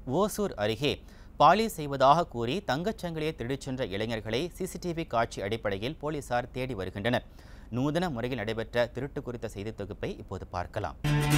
ஓசூர் அருகே பாலி செய்வதாக கூறி தங்கச்சங்கிலியை திருடிச் சென்ற இளைஞர்களை சிசிடிவி காட்சி அடிப்படையில் போலீசார் தேடி வருகின்றனர் நூதன முறையில் நடைபெற்ற திருட்டு குறித்த செய்தி தொகுப்பை இப்போது பார்க்கலாம்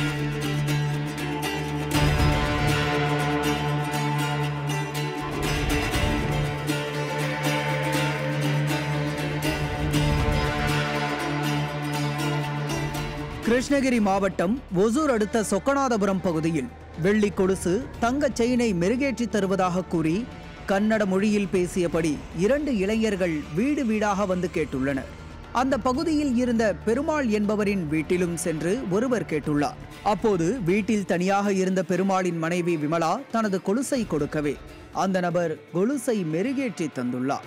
கிருஷ்ணகிரி மாவட்டம் ஒசூர் அடுத்த சொக்கநாதபுரம் பகுதியில் வெள்ளி கொலுசு தங்கச் செயினை மெருகேற்றி தருவதாக கூறி கன்னட மொழியில் பேசியபடி இரண்டு இளைஞர்கள் வீடு வீடாக வந்து கேட்டுள்ளனர் அந்த பகுதியில் இருந்த பெருமாள் என்பவரின் வீட்டிலும் சென்று ஒருவர் கேட்டுள்ளார் அப்போது வீட்டில் தனியாக இருந்த பெருமாளின் மனைவி விமலா தனது கொலுசை கொடுக்கவே அந்த நபர் கொலுசை மெருகேற்றி தந்துள்ளார்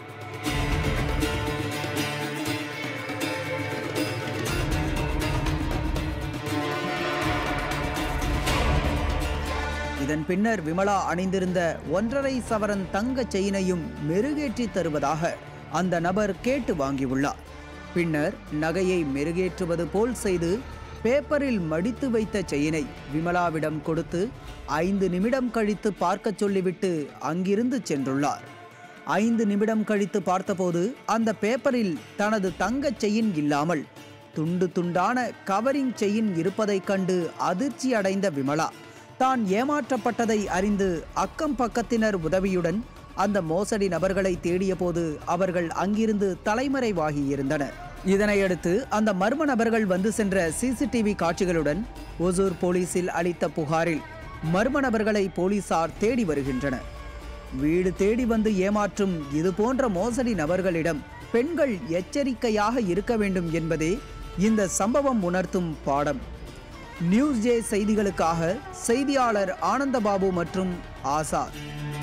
இதன் பின்னர் விமலா அணிந்திருந்த ஒன்றரை சவரன் தங்க செயினையும் மெருகேற்றி தருவதாக அந்த நபர் கேட்டு வாங்கியுள்ளார் பின்னர் நகையை மெருகேற்றுவது போல் செய்து பேப்பரில் மடித்து வைத்த செயினை விமலாவிடம் கொடுத்து ஐந்து நிமிடம் கழித்து பார்க்கச் சொல்லிவிட்டு அங்கிருந்து சென்றுள்ளார் ஐந்து நிமிடம் கழித்து பார்த்தபோது அந்த பேப்பரில் தனது தங்கச் செயின் இல்லாமல் துண்டு துண்டான கவரிங் செயின் இருப்பதைக் கண்டு அதிர்ச்சி அடைந்த விமலா தான் ஏமாற்றப்பட்டதை அறிந்து அக்கம் பக்கத்தினர் உதவியுடன் அந்த மோசடி நபர்களை தேடியபோது அவர்கள் அங்கிருந்து தலைமறைவாகியிருந்தனர் இதனையடுத்து அந்த மர்ம நபர்கள் வந்து சென்ற சிசிடிவி காட்சிகளுடன் ஒசூர் போலீசில் அளித்த புகாரில் மர்ம நபர்களை போலீசார் தேடி வருகின்றனர் வீடு தேடி வந்து ஏமாற்றும் இது போன்ற மோசடி நபர்களிடம் பெண்கள் எச்சரிக்கையாக இருக்க வேண்டும் என்பதே இந்த சம்பவம் உணர்த்தும் பாடம் நியூஸ் ஜே செய்திகளுக்காக செய்தியாளர் ஆனந்தபாபு மற்றும் ஆசாத்